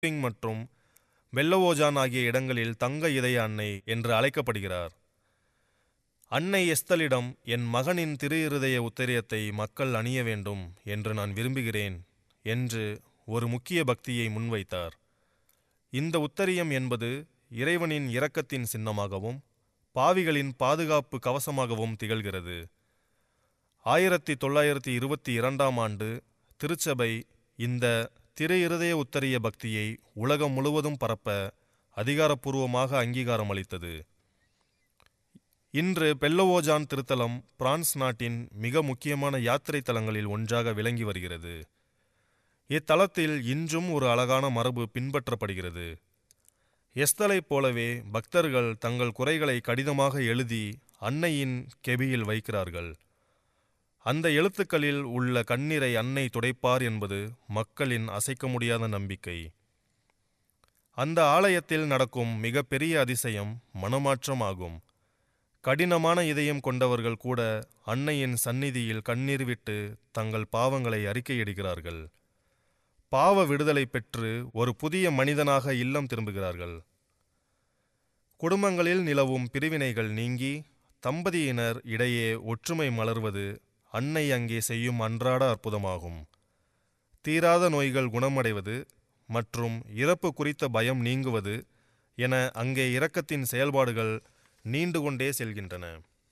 ping மற்றும் வெள்ளவோஜான் ஆகிய இடங்களில் தங்க இதய அன்னை என்று அழைக்கப்படுகிறார் அன்னை எஸ்தலிடம் என் மகனின் திரு இருதய உத்தரியத்தை மக்கள் அணிய வேண்டும் என்று நான் விரும்புகிறேன் என்று ஒரு முக்கிய பக்தியை முன்வைத்தார் இந்த உத்தரியம் என்பது இறைவனின் இரக்கத்தின் சின்னமாகவும் பாவிகளின் பாதுகாப்பு கவசமாகவும் திகழ்கிறது ஆயிரத்தி தொள்ளாயிரத்தி இருபத்தி இரண்டாம் ஆண்டு திருச்சபை இந்த திரு இருதய உத்தரிய பக்தியை உலகம் முழுவதும் பரப்ப அதிகாரப்பூர்வமாக அங்கீகாரம் அளித்தது இன்று பெல்லவோஜான் திருத்தலம் பிரான்ஸ் நாட்டின் மிக முக்கியமான யாத்திரை தலங்களில் ஒன்றாக விளங்கி வருகிறது இத்தலத்தில் இன்றும் ஒரு அழகான மரபு பின்பற்றப்படுகிறது எஸ்தலைப் போலவே பக்தர்கள் தங்கள் குறைகளை கடிதமாக எழுதி அன்னையின் கெபியில் வைக்கிறார்கள் அந்த எழுத்துக்களில் உள்ள கண்ணீரை அன்னை துடைப்பார் என்பது மக்களின் அசைக்க முடியாத நம்பிக்கை அந்த ஆலயத்தில் நடக்கும் மிகப்பெரிய அதிசயம் மனமாற்றம் ஆகும் கடினமான இதயம் கொண்டவர்கள் கூட அன்னையின் சந்நிதியில் கண்ணீர் விட்டு தங்கள் பாவங்களை அறிக்கையிடுகிறார்கள் பாவ விடுதலை பெற்று ஒரு புதிய மனிதனாக இல்லம் திரும்புகிறார்கள் குடும்பங்களில் நிலவும் பிரிவினைகள் நீங்கி தம்பதியினர் இடையே ஒற்றுமை மலர்வது அன்னை அங்கே செய்யும் அன்றாட அற்புதமாகும் தீராத நோய்கள் குணமடைவது மற்றும் இறப்பு குறித்த பயம் நீங்குவது என அங்கே இரக்கத்தின் செயல்பாடுகள் நீண்டு கொண்டே செல்கின்றன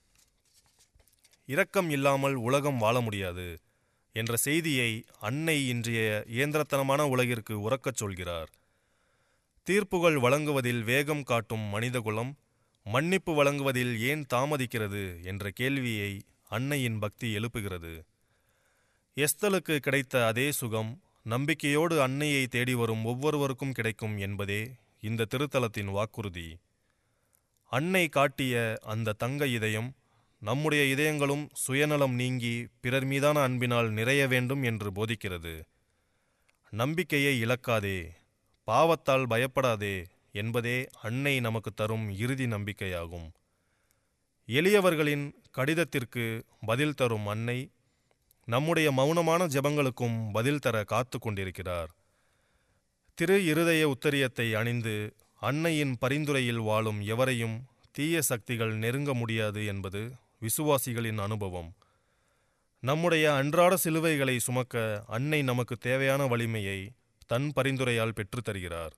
இரக்கம் இல்லாமல் உலகம் வாழ முடியாது என்ற செய்தியை அன்னை இன்றைய இயந்திரத்தனமான உலகிற்கு உறக்கச் சொல்கிறார் தீர்ப்புகள் வழங்குவதில் வேகம் காட்டும் மனிதகுலம் மன்னிப்பு வழங்குவதில் ஏன் தாமதிக்கிறது என்ற கேள்வியை அன்னையின் பக்தி எழுப்புகிறது எஸ்தலுக்கு கிடைத்த அதே சுகம் நம்பிக்கையோடு அன்னையை தேடி வரும் ஒவ்வொருவருக்கும் கிடைக்கும் என்பதே இந்த திருத்தலத்தின் வாக்குறுதி அன்னை காட்டிய அந்த தங்க இதயம் நம்முடைய இதயங்களும் சுயநலம் நீங்கி பிறர் மீதான அன்பினால் நிறைய வேண்டும் என்று போதிக்கிறது நம்பிக்கையை இழக்காதே பாவத்தால் பயப்படாதே என்பதே அன்னை நமக்கு தரும் இறுதி நம்பிக்கையாகும் எளியவர்களின் கடிதத்திற்கு பதில் தரும் அன்னை நம்முடைய மௌனமான ஜெபங்களுக்கும் பதில் தர காத்து கொண்டிருக்கிறார் திரு இருதய உத்தரியத்தை அணிந்து அன்னையின் பரிந்துரையில் வாழும் எவரையும் தீய சக்திகள் நெருங்க முடியாது என்பது விசுவாசிகளின் அனுபவம் நம்முடைய அன்றாட சிலுவைகளை சுமக்க அன்னை நமக்கு தேவையான வலிமையை தன் பரிந்துரையால் பெற்றுத்தருகிறார்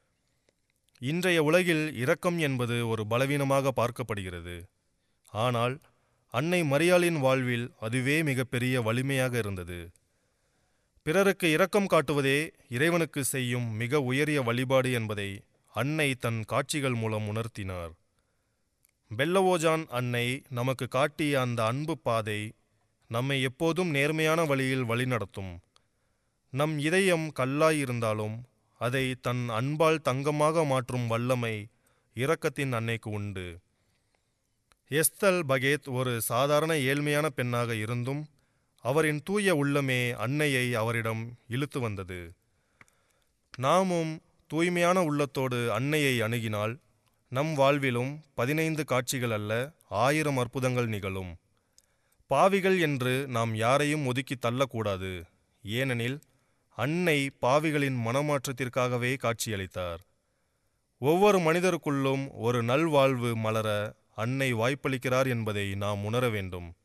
இன்றைய உலகில் இரக்கம் என்பது ஒரு பலவீனமாக பார்க்கப்படுகிறது ஆனால் அன்னை மரியாளின் வாழ்வில் அதுவே மிகப்பெரிய வலிமையாக இருந்தது பிறருக்கு இரக்கம் காட்டுவதே இறைவனுக்கு செய்யும் மிக உயரிய வழிபாடு என்பதை அன்னை தன் காட்சிகள் மூலம் உணர்த்தினார் பெல்லவோஜான் அன்னை நமக்கு காட்டிய அந்த அன்பு பாதை நம்மை எப்போதும் நேர்மையான வழியில் வழிநடத்தும் நம் இதயம் கல்லாய் இருந்தாலும் அதை தன் அன்பால் தங்கமாக மாற்றும் வல்லமை இரக்கத்தின் அன்னைக்கு உண்டு எஸ்தல் பகேத் ஒரு சாதாரண ஏழ்மையான பெண்ணாக இருந்தும் அவரின் தூய உள்ளமே அன்னையை அவரிடம் இழுத்து வந்தது நாமும் தூய்மையான உள்ளத்தோடு அன்னையை அணுகினால் நம் வாழ்விலும் பதினைந்து காட்சிகள் அல்ல ஆயிரம் அற்புதங்கள் நிகழும் பாவிகள் என்று நாம் யாரையும் ஒதுக்கி தள்ளக்கூடாது ஏனெனில் அன்னை பாவிகளின் மனமாற்றத்திற்காகவே காட்சியளித்தார் ஒவ்வொரு மனிதருக்குள்ளும் ஒரு நல்வாழ்வு மலர அன்னை வாய்ப்பளிக்கிறார் என்பதை நாம் உணர வேண்டும்